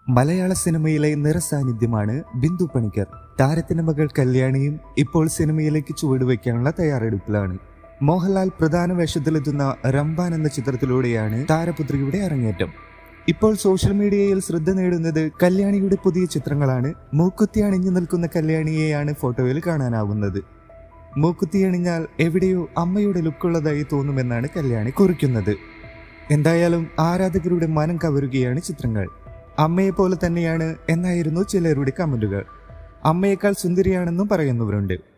മലയാള സിനിമയിലെ നിറസാന്നിധ്യമാണ് ബിന്ദു പണിക്കർ താരത്തിന്റെ മകൾ കല്യാണിയും ഇപ്പോൾ സിനിമയിലേക്ക് ചുവടുവെക്കാനുള്ള തയ്യാറെടുപ്പിലാണ് മോഹൻലാൽ പ്രധാന വേഷത്തിലെത്തുന്ന റംബാൻ എന്ന ചിത്രത്തിലൂടെയാണ് താരപുത്രിയുടെ അരങ്ങേറ്റം ഇപ്പോൾ സോഷ്യൽ മീഡിയയിൽ ശ്രദ്ധ നേടുന്നത് കല്യാണിയുടെ പുതിയ ചിത്രങ്ങളാണ് മൂക്കുത്തി അണിഞ്ഞു നിൽക്കുന്ന കല്യാണിയെയാണ് ഫോട്ടോയിൽ കാണാനാവുന്നത് മൂക്കുത്തി അണിഞ്ഞാൽ എവിടെയോ അമ്മയുടെ ലുക്കുള്ളതായി തോന്നുമെന്നാണ് കല്യാണി കുറിക്കുന്നത് എന്തായാലും ആരാധകരുടെ മനം കവരുകയാണ് ചിത്രങ്ങൾ അമ്മയെ പോലെ തന്നെയാണ് എന്നായിരുന്നു ചിലരുടെ കമന്റുകൾ അമ്മയേക്കാൾ സുന്ദരിയാണെന്നും പറയുന്നവരുണ്ട്